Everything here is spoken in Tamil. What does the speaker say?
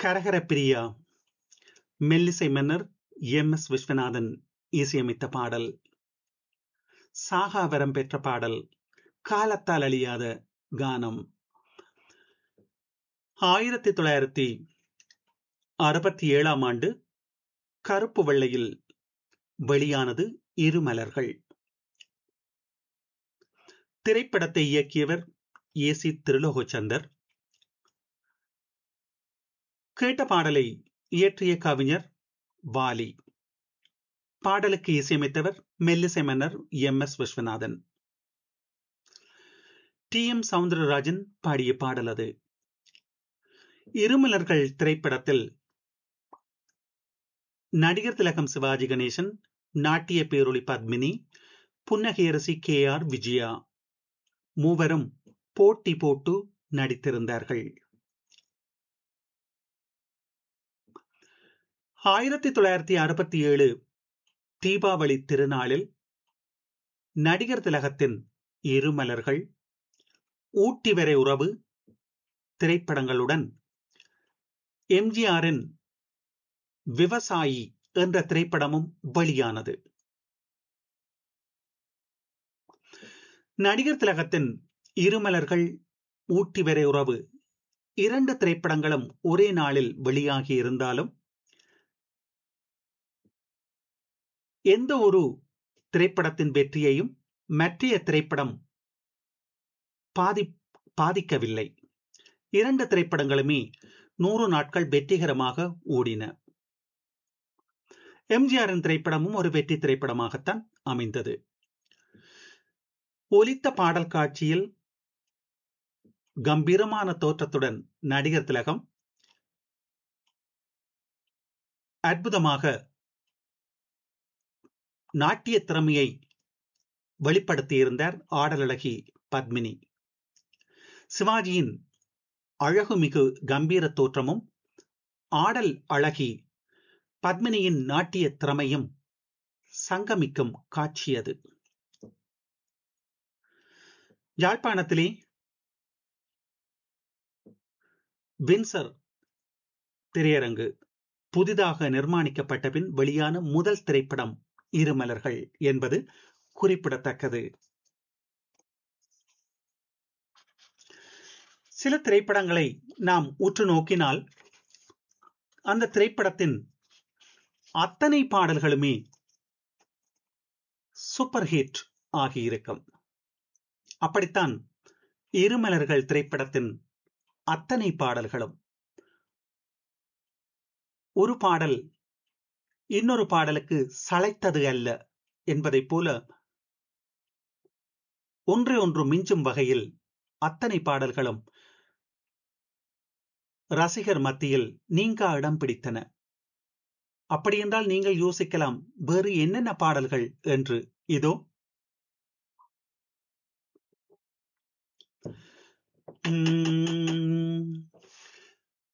கரகர பிரியா மெல்லிசை மன்னர் எம் எஸ் விஸ்வநாதன் இசையமைத்த பாடல் சாகாவரம் பெற்ற பாடல் காலத்தால் அழியாத கானம் ஆயிரத்தி தொள்ளாயிரத்தி அறுபத்தி ஏழாம் ஆண்டு கருப்பு வெள்ளையில் வெளியானது இருமலர்கள் திரைப்படத்தை இயக்கியவர் ஏ சி திருலோகச்சந்தர் கேட்ட பாடலை இயற்றிய கவிஞர் வாலி பாடலுக்கு இசையமைத்தவர் மெல்லிசை மன்னர் M S Viswanathan T M Soundararajan பாடிய பாடல் அது இருமலர்கள் திரைப்படத்தில் நடிகர் திலகம் சிவாஜி கணேசன் நாட்டிய பேரொளி பத்மினி புன்னகையரசி கே ஆர் விஜயா மூவரும் போட்டி போட்டு நடித்திருந்தார்கள் ஆயிரத்தி தொள்ளாயிரத்தி அறுபத்தி ஏழு தீபாவளி திருநாளில் நடிகர் திலகத்தின் இருமலர்கள் ஊட்டி வரை உறவு திரைப்படங்களுடன் எம்ஜிஆரின் விவசாயி என்ற திரைப்படமும் வெளியானது நடிகர் திலகத்தின் இருமலர்கள் ஊட்டி வரை உறவு இரண்டு திரைப்படங்களும் ஒரே நாளில் வெளியாகி இருந்தாலும் எந்த ஒரு திரைப்படத்தின் வெற்றியையும் மற்றைய திரைப்படம் பாதி பாதிக்கவில்லை இரண்டு திரைப்படங்களுமே நூறு நாட்கள் வெற்றிகரமாக ஓடின எம்ஜிஆரின் திரைப்படமும் ஒரு வெற்றி திரைப்படமாகத்தான் அமைந்தது ஒலித்த பாடல் காட்சியில் கம்பீரமான தோற்றத்துடன் நடிகர் திலகம் அற்புதமாக நாட்டிய திறமையை வெளிப்படுத்தியிருந்தார் ஆடலழகி பத்மினி சிவாஜியின் அழகுமிகு கம்பீர தோற்றமும் ஆடல் அழகி பத்மினியின் நாட்டிய திறமையும் சங்கமிக்கும் காட்சியது யாழ்ப்பாணத்திலே வின்சர் திரையரங்கு புதிதாக நிர்மாணிக்கப்பட்ட பின் வெளியான முதல் திரைப்படம் இருமலர்கள் என்பது குறிப்பிடத்தக்கது சில திரைப்படங்களை நாம் உற்று நோக்கினால் அந்த திரைப்படத்தின் அத்தனை பாடல்களுமே சூப்பர் ஹிட் ஆகியிருக்கும் அப்படித்தான் இருமலர்கள் திரைப்படத்தின் அத்தனை பாடல்களும் ஒரு பாடல் இன்னொரு பாடலுக்கு சளைத்தது அல்ல என்பதைப் போல ஒன்றை ஒன்று மிஞ்சும் வகையில் அத்தனை பாடல்களும் ரசிகர் மத்தியில் நீங்கா இடம் பிடித்தன அப்படியென்றால் நீங்கள் யோசிக்கலாம் வேறு என்னென்ன பாடல்கள் என்று இதோ